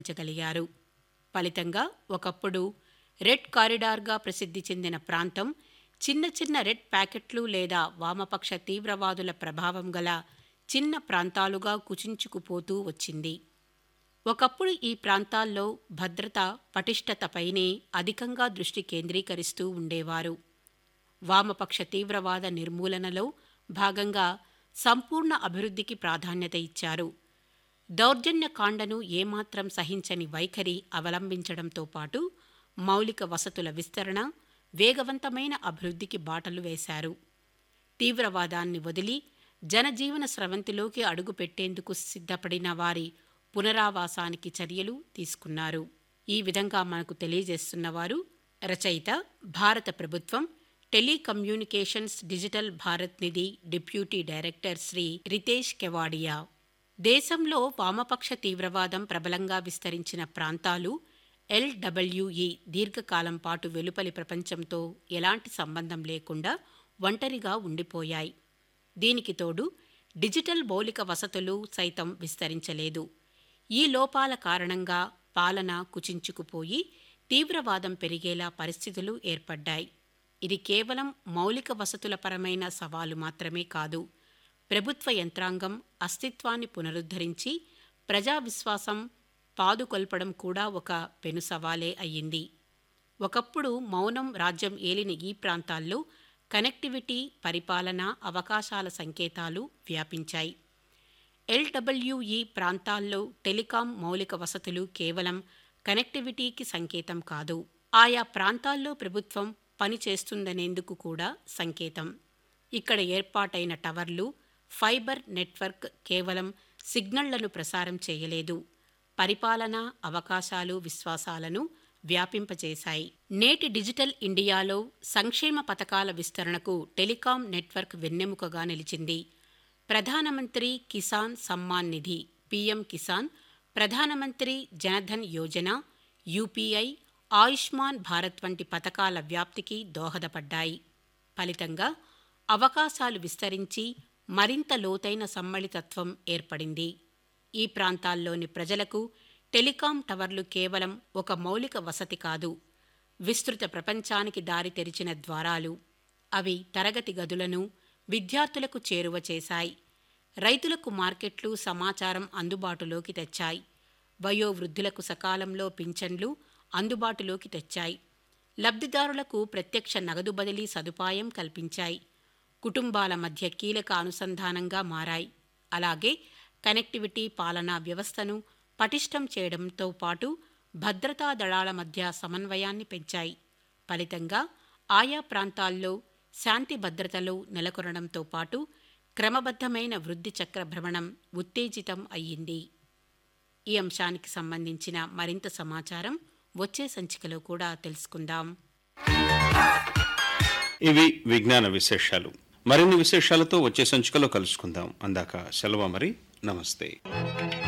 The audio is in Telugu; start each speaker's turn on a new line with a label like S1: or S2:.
S1: ఉంచగలిగారు ఫలితంగా ఒకప్పుడు రెడ్ కారిడార్గా ప్రసిద్ధి చెందిన ప్రాంతం చిన్న చిన్న రెడ్ ప్యాకెట్లు లేదా వామపక్ష తీవ్రవాదుల ప్రభావం గల చిన్న ప్రాంతాలుగా కుచించుకుపోతూ వచ్చింది ఒకప్పుడు ఈ ప్రాంతాల్లో భద్రత పటిష్టతపైనే అధికంగా దృష్టి కేంద్రీకరిస్తూ ఉండేవారు వామపక్ష తీవ్రవాద నిర్మూలనలో భాగంగా సంపూర్ణ అభివృద్ధికి ప్రాధాన్యత ఇచ్చారు దౌర్జన్యకాండను ఏమాత్రం సహించని వైఖరి అవలంబించడంతో పాటు మౌలిక వసతుల విస్తరణ వేగవంతమైన అభివృద్ధికి బాటలు వేశారు తీవ్రవాదాన్ని వదిలి జనజీవన స్రవంతిలోకి అడుగుపెట్టేందుకు సిద్ధపడిన వారి పునరావాసానికి చర్యలు తీసుకున్నారు ఈ విధంగా మనకు తెలియజేస్తున్నవారు రచయిత భారత ప్రభుత్వం telecommunications digital Bharat Nidhi deputy director Shri Ritesh Kevadia దేశంలో వామపక్ష తీవ్రవాదం ప్రబలంగా విస్తరించిన ప్రాంతాలు ఎల్డబ్ల్యూఈ దీర్ఘకాలం పాటు వెలుపలి ప్రపంచంతో ఎలాంటి సంబంధం లేకుండా ఒంటరిగా ఉండిపోయాయి దీనికి తోడు డిజిటల్ మౌలిక వసతులు సైతం విస్తరించలేదు ఈ లోపాల కారణంగా పాలన కుచించుకుపోయి తీవ్రవాదం పెరిగేలా పరిస్థితులు ఏర్పడ్డాయి ఇది కేవలం మౌలిక వసతుల పరమైన సవాలు మాత్రమే కాదు ప్రభుత్వ యంత్రాంగం అస్తిత్వాన్ని పునరుద్ధరించి ప్రజా విశ్వాసం పాదుకొల్పడం కూడా ఒక పెను సవాలే అయ్యింది ఒకప్పుడు మౌనం రాజ్యం ఏలిన ఈ ప్రాంతాల్లో కనెక్టివిటీ పరిపాలన అవకాశాల సంకేతాలు వ్యాపించాయి ఎల్డబ్ల్యూఈ ప్రాంతాల్లో టెలికాం మౌలిక వసతులు కేవలం కనెక్టివిటీకి సంకేతం కాదు ఆయా ప్రాంతాల్లో ప్రభుత్వం పనిచేస్తుందనేందుకు కూడా సంకేతం ఇక్కడ ఏర్పాటైన టవర్లు ఫైబర్ నెట్వర్క్ కేవలం సిగ్నళ్లను ప్రసారం చేయలేదు పరిపాలన అవకాశాలు విశ్వాసాలను వ్యాపింపచేశాయి నేటి డిజిటల్ ఇండియాలో సంక్షేమ పథకాల విస్తరణకు టెలికాం నెట్వర్క్ వెన్నెముకగా నిలిచింది ప్రధానమంత్రి కిసాన్ సమ్మాన్ నిధి పీఎం కిసాన్ ప్రధానమంత్రి జనధన్ యోజన యూపీఐ ఆయుష్మాన్ భారత్ వంటి పథకాల వ్యాప్తికి దోహదపడ్డాయి ఫలితంగా అవకాశాలు విస్తరించి మరింత లోతైన సమ్మళితత్వం ఏర్పడింది ఈ ప్రాంతాల్లోని ప్రజలకు టెలికాం టవర్లు కేవలం ఒక మౌలిక వసతి కాదు విస్తృత ప్రపంచానికి దారి తెరిచిన ద్వారాలు అవి తరగతి గదులను విద్యార్థులకు చేరువ చేశాయి రైతులకు మార్కెట్లు సమాచారం అందుబాటులోకి తెచ్చాయి వయోవృద్ధులకు సకాలంలో పింఛన్లు అందుబాటులోకి తెచ్చాయి లబ్ధిదారులకు ప్రత్యక్ష నగదు బదిలీ సదుపాయం కల్పించాయి కుటుంబాల మధ్య కీలక అనుసంధానంగా మారాయి అలాగే కనెక్టివిటీ పాలనా వ్యవస్థను పటిష్టం చేయడంతో పాటు భద్రతా దళాల మధ్య సమన్వయాన్ని పెంచాయి ఫలితంగా ఆయా ప్రాంతాల్లో శాంతి భద్రతలు నెలకొనడంతో పాటు క్రమబద్ధమైన వృద్ధి చక్ర భ్రమణం ఉత్తేజితం అయ్యింది ఈ అంశానికి సంబంధించిన మరింత సమాచారం వచ్చే సంచికలో కూడా తెలుసుకుందాం
S2: ఇవి విజ్ఞాన విశేషాలు మరిన్ని విశేషాలతో వచ్చే సంచికలో కలుసుకుందాం అందాక సెలవు మరి నమస్తే